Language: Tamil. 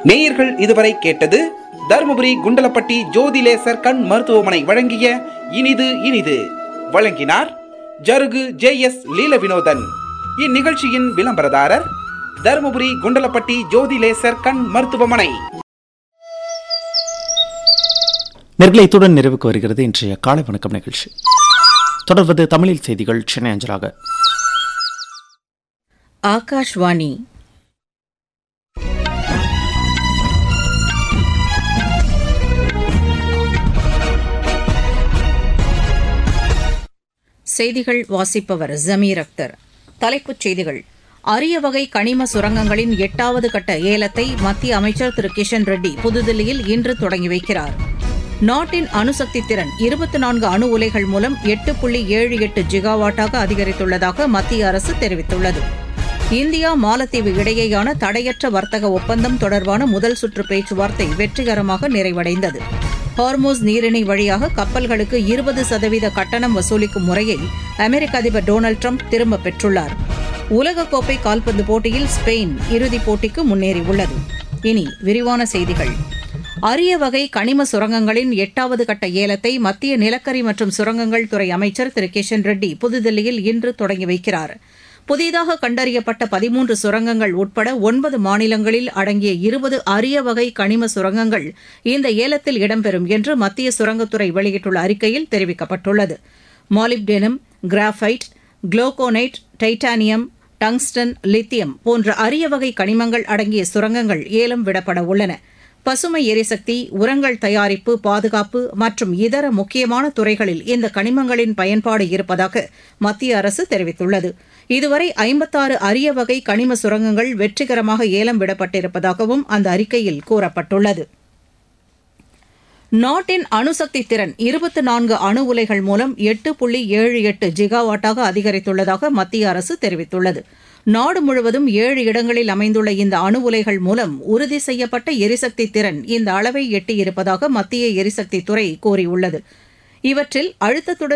நேயர்கள் இதுவரை கேட்டது தருமபுரி குண்டலப்பட்டி ஜோதிலேசர் கண் மருத்துவமனை வழங்கிய இனிது இனிது வழங்கினார் ஜருகு ஜே எஸ் லீல வினோதன் இந்நிகழ்ச்சியின் விளம்பரதாரர் தருமபுரி குண்டலப்பட்டி ஜோதிலேசர் கண் மருத்துவமனை நேர்களை இத்துடன் நிறைவுக்கு வருகிறது இன்றைய காலை வணக்கம் நிகழ்ச்சி தொடர்வது தமிழில் செய்திகள் சென்னை அஞ்சலாக ஆகாஷ்வாணி செய்திகள் வாசிப்பவர் ஜமீர் அக்தர் தலைப்புச் செய்திகள் அரிய வகை கனிம சுரங்கங்களின் எட்டாவது கட்ட ஏலத்தை மத்திய அமைச்சர் திரு கிஷன் ரெட்டி புதுதில்லியில் இன்று தொடங்கி வைக்கிறார் நாட்டின் அணுசக்தி திறன் இருபத்தி நான்கு அணு உலைகள் மூலம் எட்டு புள்ளி ஏழு எட்டு ஜிகாவாட்டாக அதிகரித்துள்ளதாக மத்திய அரசு தெரிவித்துள்ளது இந்தியா மாலத்தீவு இடையேயான தடையற்ற வர்த்தக ஒப்பந்தம் தொடர்பான முதல் சுற்று பேச்சுவார்த்தை வெற்றிகரமாக நிறைவடைந்தது ஹார்மோஸ் நீரிணை வழியாக கப்பல்களுக்கு இருபது சதவீத கட்டணம் வசூலிக்கும் முறையை அமெரிக்க அதிபர் டொனால்டு ட்ரம்ப் திரும்பப் பெற்றுள்ளார் உலகக்கோப்பை கால்பந்து போட்டியில் ஸ்பெயின் இறுதிப் போட்டிக்கு முன்னேறியுள்ளது இனி விரிவான செய்திகள் அரிய வகை கனிம சுரங்கங்களின் எட்டாவது கட்ட ஏலத்தை மத்திய நிலக்கரி மற்றும் சுரங்கங்கள் துறை அமைச்சர் திரு கிஷன் ரெட்டி புதுதில்லியில் இன்று தொடங்கி வைக்கிறார் புதிதாக கண்டறியப்பட்ட பதிமூன்று சுரங்கங்கள் உட்பட ஒன்பது மாநிலங்களில் அடங்கிய இருபது அரிய வகை கனிம சுரங்கங்கள் இந்த ஏலத்தில் இடம்பெறும் என்று மத்திய சுரங்கத்துறை வெளியிட்டுள்ள அறிக்கையில் தெரிவிக்கப்பட்டுள்ளது molybdenum graphite glauconite titanium tungsten lithium போன்ற அரிய வகை கனிமங்கள் அடங்கிய சுரங்கங்கள் ஏலம் விடப்பட உள்ளன பசுமை எரிசக்தி உரங்கள் தயாரிப்பு பாதுகாப்பு மற்றும் இதர முக்கியமான துறைகளில் இந்த கனிமங்களின் பயன்பாடு இருப்பதாக மத்திய அரசு தெரிவித்துள்ளது இதுவரை ஐம்பத்தாறு அரிய வகை கனிம சுரங்கங்கள் வெற்றிகரமாக ஏலம் விடப்பட்டிருப்பதாகவும் அந்த அறிக்கையில் கூறப்பட்டுள்ளது நாட்டின் அணுசக்தி திறன் இருபத்தி நான்கு அணு உலைகள் மூலம் எட்டு புள்ளி ஏழு எட்டு ஜிகாவாட்டாக அதிகரித்துள்ளதாக மத்திய அரசு தெரிவித்துள்ளது நாடு முழுவதும் ஏழு இடங்களில் அமைந்துள்ள இந்த அணு உலைகள் மூலம் உறுதி செய்யப்பட்ட எரிசக்தி திறன் இந்த அளவை எட்டியிருப்பதாக மத்திய எரிசக்தி துறை கூறியுள்ளது இவற்றில் அழுத்தத்துடன்